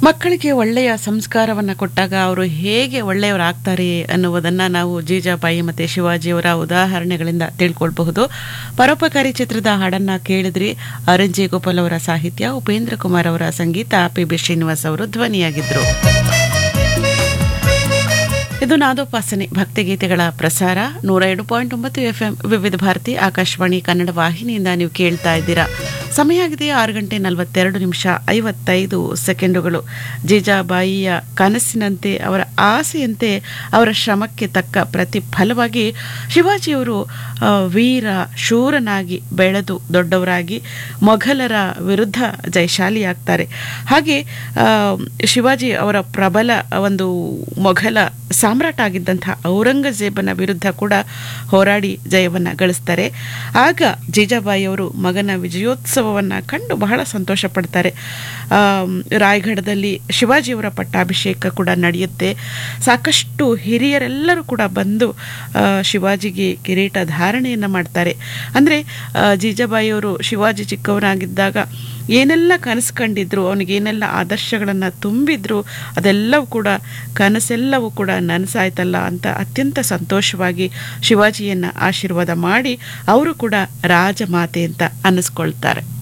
ಮಕ್ಕಳಿಗೆ ಒಳ್ಳೆಯ ಸಂಸ್ಕಾರವನ್ನು ಕೊಟ್ಟಾಗ ಅವರು ಹೇಗೆ ಒಳ್ಳೆಯವರಾಗ್ತಾರೆ ಅನ್ನುವುದನ್ನು ನಾವು ಜೀಜಾಬಾಯಿ ಮತ್ತು ಶಿವಾಜಿಯವರ ಉದಾಹರಣೆಗಳಿಂದ ತಿಳ್ಕೊಳ್ಬಹುದು ಪರೋಪಕಾರಿ ಚಿತ್ರದ ಹಾಡನ್ನು ಕೇಳಿದ್ರಿ ಅರಂಜಿ ಗೋಪಾಲ್ ಅವರ ಸಾಹಿತ್ಯ ಉಪೇಂದ್ರ ಕುಮಾರ್ ಅವರ ಸಂಗೀತ ಪಿ ಬಿ ಶ್ರೀನಿವಾಸ್ ಅವರು ಧ್ವನಿಯಾಗಿದ್ದರು ಇದು ನಾದೋಪಾಸನೆ ಭಕ್ತಿಗೀತೆಗಳ ಪ್ರಸಾರ ನೂರ ಎರಡು ಪಾಯಿಂಟ್ ಒಂಬತ್ತು ಎಫ್ಎಂ ವಿವಿಧ ಭಾರತಿ ಆಕಾಶವಾಣಿ ಕನ್ನಡ ವಾಹಿನಿಯಿಂದ ನೀವು ಕೇಳ್ತಾ ಇದ್ದೀರಾ ಸಮಯ ಆಗಿದೆ ಆರು ಗಂಟೆ ನಲವತ್ತೆರಡು ನಿಮಿಷ ಐವತ್ತೈದು ಸೆಕೆಂಡುಗಳು ಜೀಜಾಬಾಯಿಯ ಕನಸಿನಂತೆ ಅವರ ಆಸೆಯಂತೆ ಅವರ ಶ್ರಮಕ್ಕೆ ತಕ್ಕ ಪ್ರತಿಫಲವಾಗಿ ಶಿವಾಜಿಯವರು ಆ, ವೀರ ಶೂರನಾಗಿ ಬೆಳೆದು ದೊಡ್ಡವರಾಗಿ ಮೊಘಲರ ವಿರುದ್ಧ ಜಯಶಾಲಿಯಾಗ್ತಾರೆ ಹಾಗೆ ಆ, ಶಿವಾಜಿ ಅವರ ಪ್ರಬಲ ಒಂದು ಮೊಘಲ ಸಾಮ್ರಾಟ ಆಗಿದ್ದಂಥ ಔರಂಗಜೇಬನ ವಿರುದ್ಧ ಕೂಡ ಹೋರಾಡಿ ಜಯವನ್ನು ಗಳಿಸ್ತಾರೆ ಆಗ ಜೀಜಾಬಾಯಿಯವರು ಮಗನ ವಿಜಯೋತ್ಸವವನ್ನು ಕಂಡು ಬಹಳ ಸಂತೋಷ ಪಡ್ತಾರೆ ಆಮ್, ರಾಯಗಢದಲ್ಲಿ ಶಿವಾಜಿಯವರ ಪಟ್ಟಾಭಿಷೇಕ ಕೂಡ ನಡೆಯುತ್ತೆ ಸಾಕಷ್ಟು ಹಿರಿಯರೆಲ್ಲರೂ ಕೂಡ ಬಂದು ಆ, ಶಿವಾಜಿಗೆ ಕಿರೀಟ ಧಾರಣೆಯನ್ನು ಮಾಡ್ತಾರೆ ಅಂದರೆ ಜೀಜಾಬಾಯಿಯವರು ಶಿವಾಜಿ ಚಿಕ್ಕವನಾಗಿದ್ದಾಗ ಏನೆಲ್ಲ ಕನಸು ಕಂಡಿದ್ರು ಅವನಿಗೇನೆಲ್ಲ ಆದರ್ಶಗಳನ್ನು ತುಂಬಿದ್ರು ಅದೆಲ್ಲವೂ ಕೂಡ ಕನಸೆಲ್ಲವೂ ಕೂಡ ನನಸಾಯ್ತಲ್ಲ ಅಂತ ಅತ್ಯಂತ ಸಂತೋಷವಾಗಿ ಶಿವಾಜಿಯನ್ನು ಆಶೀರ್ವಾದ ಮಾಡಿ ಅವರು ಕೂಡ ರಾಜಮಾತೆ ಅಂತ ಅನ್ನಿಸ್ಕೊಳ್ತಾರೆ